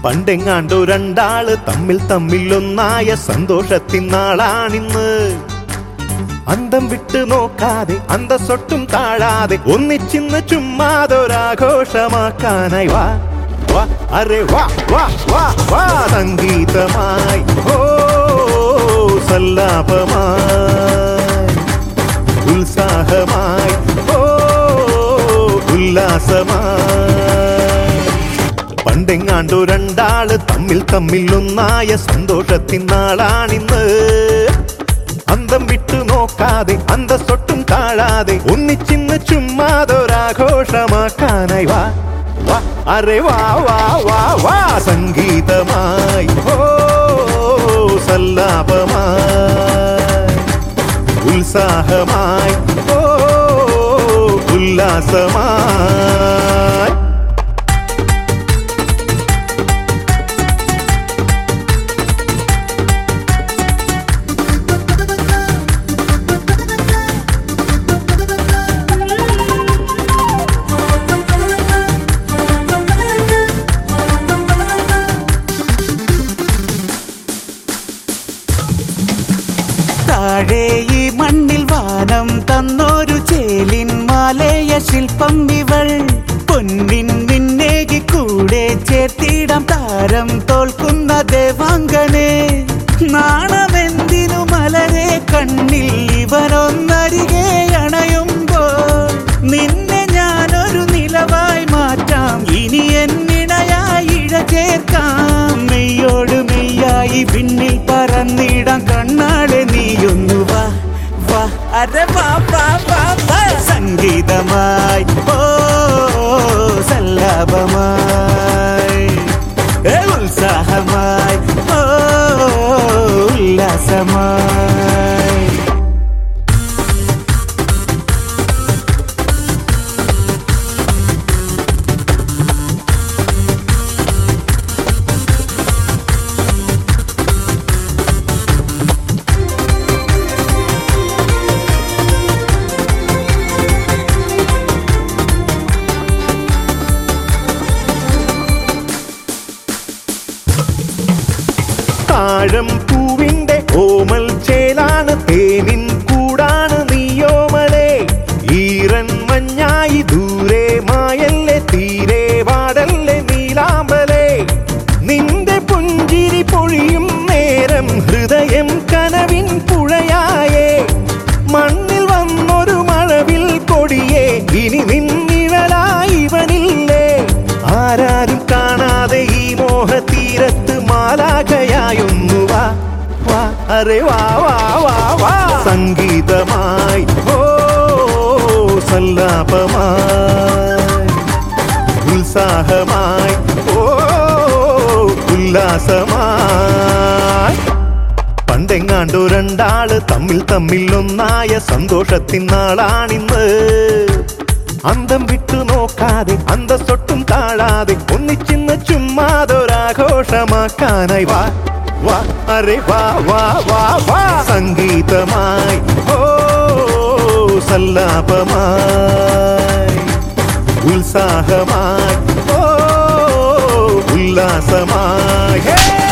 പണ്ടെങ്ങാണ്ടു രണ്ടാള് തമ്മിൽ തമ്മിൽ ഒന്നായ സന്തോഷത്തിൻ നാളാണിന്ന് അന്തം വിട്ട് നോക്കാതെ അന്തസ്സൊട്ടും താഴാതെ ഒന്നിച്ചിന്ന് ചുമ്മാതൊരാഘോഷമാക്കാനായി വാ വാ അരെ വാ വാ വാ വാ സംഗീതമായി ഓ സല്ലാപമായി ഉത്സാഹമായി ഓ ഉല്ലാസമായി പണ്ടെങ്ങാണ്ടു രണ്ടാള് തമ്മിൽ തമ്മിൽ ഒന്നായ സന്തോഷത്തിൻ നാളാണിന്ന് അന്തം വിട്ടു നോക്കാതെ അന്തസ്സൊട്ടും താഴാതെ ഒന്നിച്ചിന്ന് ചുമ്മാതൊരാഘോഷമാക്കാനായി വാ വാ അരെ വാ വാ വാ വാ സംഗീതമായി ഓ സല്ലാപമായി ഉത്സാഹമായി ഓ ഉല്ലാസമായി താഴെ ഈ മണ്ണിൽ വാനം തന്നൊരു ചേലിൻ മാലയ ശില്പം ഇവൾ പൊന്നിൻ വിണ്ണേകി കൂടെ ചേർത്തിടാം താരം തോൽക്കുന്ന ദേവാംഗനെ നാണമെന്തിനു മലരെ കണ്ണിൽ ഇവനൊന്നരികെ അണയുമ്പോൾ നിന്നെ ഞാനൊരു നിലവായി മാറ്റാം ഇനി എന്നിണയായി ഇഴ ചേർക്കാം മെയ്യോട് മെയ്യായി വിണ്ണിൽ പറന്നിടാം കണ്ണാടെ നീയൊന്നു വാ വാ അരെ വാ വാ വാ വാ സംഗീതമായി ഓ സല്ലാപമായി ഏ, ഉത്സാഹമായി ഓ ഉല്ലാസമായി താഴം പൂവിന്റെ ഓമൽ ചേലാണ് തേനിൻ കൂടാണ് നീയോമലേ ഈറൻ മഞ്ഞായി ദൂരെ മായല്ലേ തീരെ വാടല്ലേ നീലാമ്പലേ നിന്റെ പുഞ്ചിരി പൊഴിയും നേരം ഹൃദയം കനവിൻ പുഴയായേ മണ്ണിൽ വന്നൊരു മഴവിൽ കൊടിയേ ഇനി നിന്നിഴലായി ഇവനില്ലേ ആരാരും കാണാതെ ഈ മോഹതീരത്ത് മാലാഖയായൊന്നു വാ വാ അരെ വാ വാ വാ വാ സംഗീതമായി ഓ സല്ലാപമായി ഉത്സാഹമായി ഓ ഉല്ലാസമായി പണ്ടെങ്ങാണ്ടു രണ്ടാള് തമ്മിൽ തമ്മിൽ ഒന്നായ സന്തോഷത്തിൻ നാളാണിന്ന് അന്തം വിട്ടു നോക്കാതെ അന്തസ്സൊട്ടും താഴാതെ ഒന്നിച്ചിന്ന് ചുമ്മാതൊരാഘോഷമാക്കാനായി വാ വാ അരെ വാ വാ വാ വാ സംഗീതമായി ഓ സല്ലാപമായി ഉത്സാഹമായി ഓ ഉല്ലാസമായി ഹേ